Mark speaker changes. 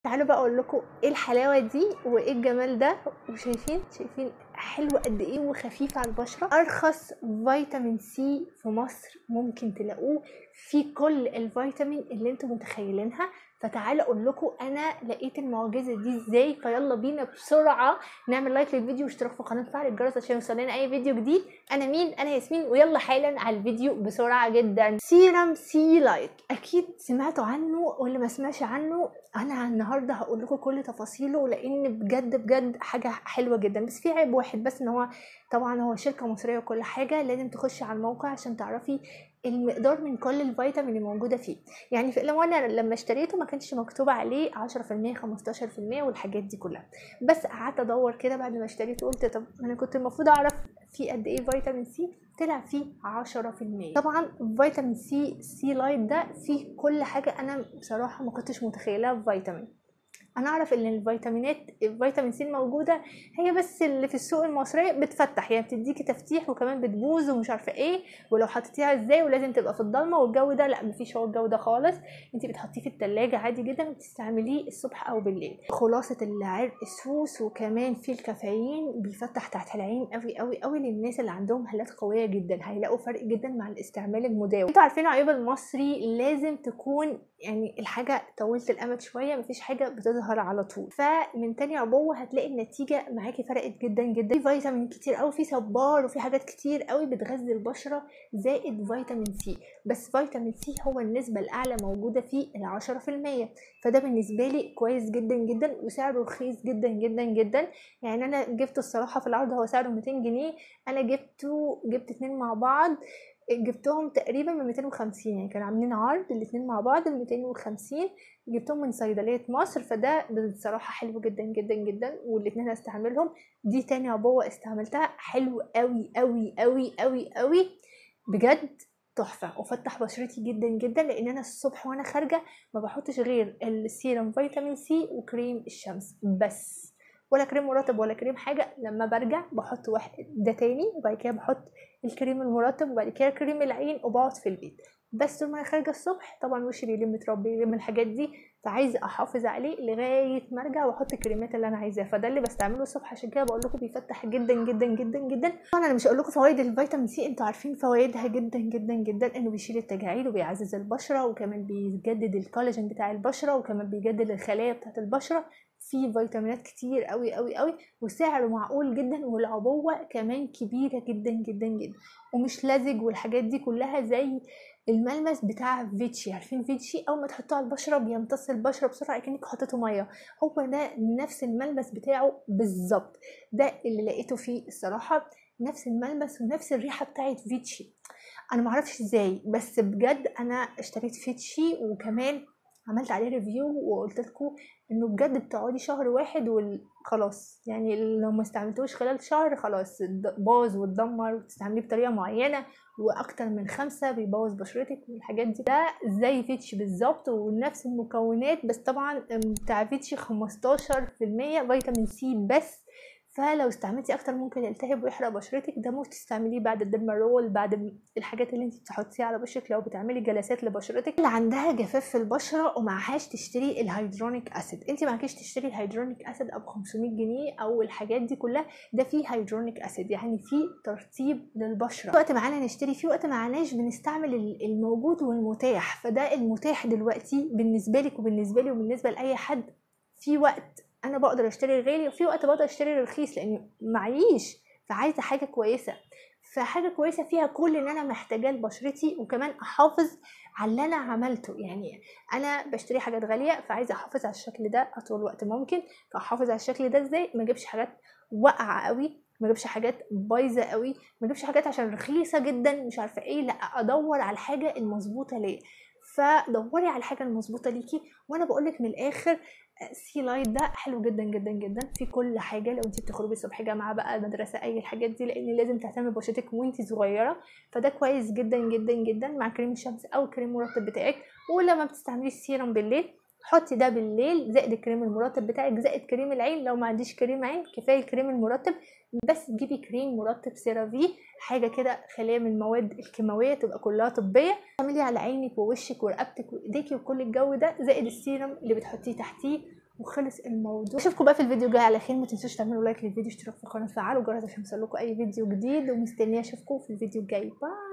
Speaker 1: تعالوا بقى اقول لكم ايه الحلاوه دي وايه الجمال ده وشايفين شايفين حلو قد ايه وخفيف على البشره ارخص فيتامين سي في مصر ممكن تلاقوه في كل الفيتامين اللي انتم متخيلينها فتعالوا اقول لكم انا لقيت المعجزه دي ازاي فيلا بينا بسرعه نعمل لايك للفيديو واشتراك في قناه فعل الجرس عشان يوصلنا اي فيديو جديد انا مين انا ياسمين ويلا حالا على الفيديو بسرعه جدا سيرم سي لايت اكيد سمعتوا عنه واللي ما سمعش عنه انا النهارده هقول لكم كل تفاصيله لان بجد بجد حاجه حلوه جدا بس في عيب واحد بس ان هو طبعا هو شركه مصريه وكل حاجه لازم تخشي على الموقع عشان تعرفي المقدار من كل الفيتامين اللي موجوده فيه يعني في لو انا لما اشتريته ما كانش مكتوب عليه 10% 15% والحاجات دي كلها بس قعدت ادور كده بعد ما اشتريته قلت طب انا كنت المفروض اعرف فيه قد ايه فيتامين سي طلع فيه 10% طبعا فيتامين سي سي لايت ده فيه كل حاجه انا بصراحه ما كنتش متخيلها في فيتامين انا اعرف ان الفيتامينات الفيتامين سي الموجوده هي بس اللي في السوق المصريه بتفتح يعني بتديكي تفتيح وكمان بتبوظ ومش عارفه ايه ولو حطيتيها ازاي ولازم تبقى في الضلمه والجو ده لا مفيش هو الجو ده خالص انت بتحطيه في التلاجة عادي جدا وتستعمليه الصبح او بالليل خلاصه العرق السوس وكمان في الكافيين بيفتح تحت العين قوي قوي قوي للناس اللي عندهم هالات قويه جدا هيلاقوا فرق جدا مع الاستعمال المداوم انتوا عارفين عيوب المصري لازم تكون يعني الحاجه طويله الامد شويه مفيش حاجه بتظهر على طول فمن تاني عبوه هتلاقي النتيجه معاكي فرقت جدا جدا في فيتامين كتير قوي في صبار وفي حاجات كتير قوي بتغذي البشره زائد فيتامين سي بس فيتامين سي هو النسبه الاعلى موجوده فيه العشرة في المية فده بالنسبه لي كويس جدا جدا وسعره رخيص جدا جدا جدا يعني انا جبته الصراحه في العرض هو سعره 200 جنيه انا جبته جبت اتنين مع بعض جبتهم تقريبا من 250 يعني كانوا عاملين عرض الاتنين مع بعض ب 250 جبتهم من صيدلية مصر فده بصراحة حلو جدا جدا جدا والاتنين هستعملهم دي تاني عبوة استعملتها حلو قوي قوي قوي قوي قوي بجد تحفة وفتح بشرتي جدا جدا لان انا الصبح وانا خارجة ما بحطش غير السيرم فيتامين سي وكريم الشمس بس ولا كريم مرطب ولا كريم حاجة لما برجع بحط واحد ده تاني وبعد كده بحط الكريم المرطب وبعد كده كريم العين وبقعد في البيت بس طول ما انا خارجه الصبح طبعا وشي بيلم تراب بيلم الحاجات دي فعايزه احافظ عليه لغايه ما ارجع واحط الكريمات اللي انا عايزاها فده اللي بستعمله الصبح عشان كده بقول لكم بيفتح جدا جدا جدا جدا طبعا انا مش هقول لكم فوائد الفيتامين سي انتوا عارفين فوائدها جدا جدا جدا انه بيشيل التجاعيد وبيعزز البشره وكمان بيجدد الكولاجين بتاع البشره وكمان بيجدد الخلايا بتاعت البشره فيه فيتامينات كتير قوي قوي قوي وسعره معقول جدا والعبوه كمان كبيره جدا جدا جدا ومش لزج والحاجات دي كلها زي الملمس بتاع فيتشي عارفين فيتشي اول ما تحطوه على البشره بيمتص البشره بسرعه كانك حطيته ميه هو ده نفس الملمس بتاعه بالظبط ده اللي لقيته فيه الصراحه نفس الملمس ونفس الريحه بتاعت فيتشي انا معرفش ازاي بس بجد انا اشتريت فيتشي وكمان عملت عليه ريفيو وقلت لكم انه بجد بتقعدي شهر واحد وخلاص يعني لو ما استعملتوش خلال شهر خلاص باظ واتدمر وتستعمليه بطريقه معينه واكتر من خمسة بيبوظ بشرتك والحاجات دي ده زي فيتش بالظبط ونفس المكونات بس طبعا بتاع فيتش 15% فيتامين سي بس فلو استعملتي اكتر ممكن يلتهب ويحرق بشرتك ده ممكن تستعمليه بعد الديرمارول بعد الحاجات اللي انت بتحطيها على بشرتك لو بتعملي جلسات لبشرتك اللي عندها جفاف في البشره ومعهاش تشتري الهيدرونيك اسيد انت معكيش تشتري الهيدرونيك اسيد ابو 500 جنيه او الحاجات دي كلها ده فيه هيدرونيك اسيد يعني فيه ترطيب للبشره وقت معانا نشتري فيه وقت معناش بنستعمل الموجود والمتاح فده المتاح دلوقتي بالنسبه لك وبالنسبه لي وبالنسبه لاي حد في وقت انا بقدر اشتري الغالي وفي وقت بقدر اشتري الرخيص لاني معيش فعايزه حاجه كويسه فحاجه كويسه فيها كل اللي انا محتاجاه لبشرتي وكمان احافظ على اللي انا عملته يعني انا بشتري حاجات غاليه فعايزه احافظ على الشكل ده اطول وقت ممكن فاحافظ على الشكل ده ازاي ما اجيبش حاجات واقعه قوي ما اجيبش حاجات بايظه قوي ما اجيبش حاجات عشان رخيصه جدا مش عارفه ايه لا ادور على الحاجه المظبوطه ليه فدوري على الحاجه المظبوطه ليكي وانا بقولك من الاخر سي لايت ده حلو جدا جدا جدا في كل حاجه لو انت بتخرجي الصبح جامعه بقى مدرسه اي الحاجات دي لان لازم تهتمي ببشرتك وانت صغيره فده كويس جدا جدا جدا مع كريم الشمس او كريم المرطب بتاعك ولما بتستعملي السيرم بالليل حطي ده بالليل زائد الكريم المرطب بتاعك زائد كريم العين لو ما عنديش كريم عين كفايه الكريم المرطب بس تجيبي كريم مرطب سيرافي حاجه كده خاليه من المواد الكيماويه تبقى كلها طبيه تعملي على عينك ووشك ورقبتك وايديكي وكل الجو ده زائد السيرم اللي بتحطيه تحتيه وخلص الموضوع اشوفكم بقى في الفيديو الجاي على خير ما تنسوش تعملوا لايك للفيديو اشتراك في القناه وفعلوا الجرس عشان يوصلكوا اي فيديو جديد ومستنيه اشوفكم في الفيديو الجاي باي